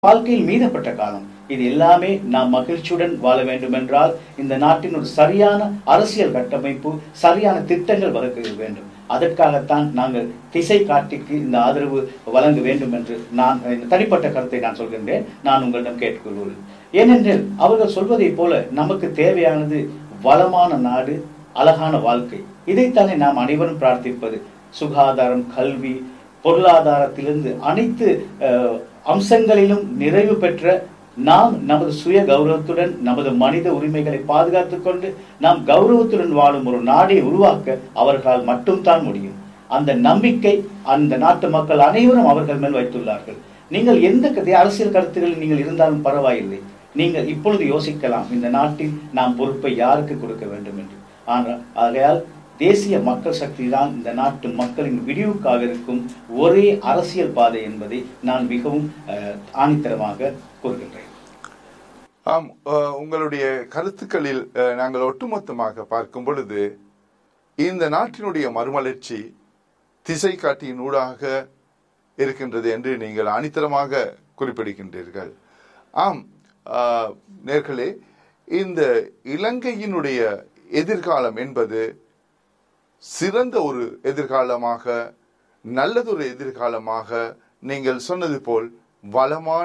வாழ்க்கையில் மீதப்பட்ட காலம் இது எல்லாமே நாம் மகிழ்ச்சியுடன் வாழ வேண்டும் என்றால் இந்த நாட்டின் ஒரு சரியான அரசியல் கட்டமைப்பு சரியான திட்டங்கள் வகுக்க வேண்டும் அதற்காகத்தான் நாங்கள் திசை காட்டிக்கு இந்த ஆதரவு வழங்க வேண்டும் என்று நான் இந்த தனிப்பட்ட கருத்தை நான் சொல்கின்றேன் நான் உங்களிடம் கேட்டுக்கொள்கிறேன் ஏனென்றால் அவர்கள் சொல்வதைப் போல நமக்கு தேவையானது வளமான நாடு அழகான வாழ்க்கை இதைத்தானே நாம் அனைவரும் பிரார்த்திப்பது சுகாதாரம் கல்வி பொருளாதாரத்திலிருந்து அனைத்து அஹ், அம்சங்களிலும் நிறைவு பெற்ற நாம் நமது சுய கௌரவத்துடன் நமது மனித உரிமைகளை பாதுகாத்துக் கொண்டு நாம் கௌரவத்துடன் வாழும் ஒரு நாடை உருவாக்க அவர்களால் மட்டும்தான் முடியும் அந்த நம்பிக்கை அந்த நாட்டு மக்கள் அனைவரும் அவர்கள் மேல் வைத்துள்ளார்கள் நீங்கள் எந்த கதை அரசியல் கருத்துகளில் நீங்கள் இருந்தாலும் பரவாயில்லை நீங்கள் இப்பொழுது யோசிக்கலாம் இந்த நாட்டில் நாம் பொறுப்பை யாருக்கு கொடுக்க வேண்டும் என்று ஆனால் ஆகையால் தேசிய மக்கள் சக்தி தான் இந்த நாட்டு மக்களின் விடிவுக்காக இருக்கும் ஒரே அரசியல் பாதை என்பதை நான் மிகவும் அஹ், ஆணித்தரமாக கூறுகின்றேன் ஆம் அஹ், உங்களுடைய கருத்துக்களில் அஹ், நாங்கள் ஒட்டுமொத்தமாக பார்க்கும் பொழுது இந்த நாட்டினுடைய மறுமலர்ச்சி திசை காட்டியின் ஊடாக இருக்கின்றது என்று நீங்கள் அனித்தரமாக குறிப்பிடுகின்றீர்கள் ஆம் அஹ், நேர்களே இந்த இலங்கையினுடைய எதிர்காலம் என்பது சிறந்த ஒரு எதிர்காலமாக நல்லதொரு எதிர்காலமாக நீங்கள் சொன்னது போல் வளமான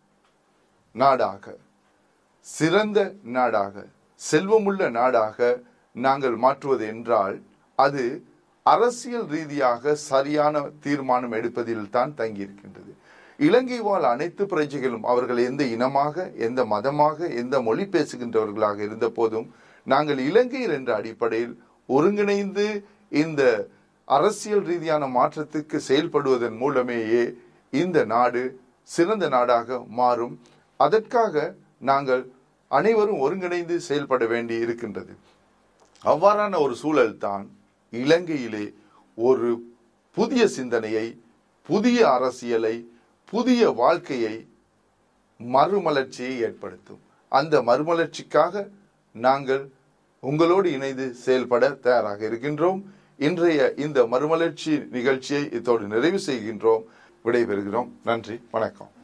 நாடாக சிறந்த நாடாக செல்வமுள்ள நாடாக நாங்கள் மாற்றுவது என்றால் அது அரசியல் ரீதியாக சரியான தீர்மானம் எடுப்பதில் தான் தங்கியிருக்கின்றது இலங்கை வாழ் அனைத்து பிரஜைகளும் அவர்கள் எந்த இனமாக எந்த மதமாக எந்த மொழி பேசுகின்றவர்களாக இருந்த போதும் நாங்கள் இலங்கையர் என்ற அடிப்படையில் ஒருங்கிணைந்து இந்த அரசியல் ரீதியான மாற்றத்துக்கு செயல்படுவதன் மூலமேயே இந்த நாடு சிறந்த நாடாக மாறும் அதற்காக நாங்கள் அனைவரும் ஒருங்கிணைந்து செயல்பட வேண்டி இருக்கின்றது அவ்வாறான ஒரு சூழல் தான் இலங்கையிலே ஒரு புதிய சிந்தனையை புதிய அரசியலை புதிய வாழ்க்கையை மறுமலர்ச்சியை ஏற்படுத்தும் அந்த மறுமலர்ச்சிக்காக நாங்கள் உங்களோடு இணைந்து செயல்பட தயாராக இருக்கின்றோம் இன்றைய இந்த மறுமலர்ச்சி நிகழ்ச்சியை இத்தோடு நிறைவு செய்கின்றோம் விடைபெறுகிறோம் நன்றி வணக்கம்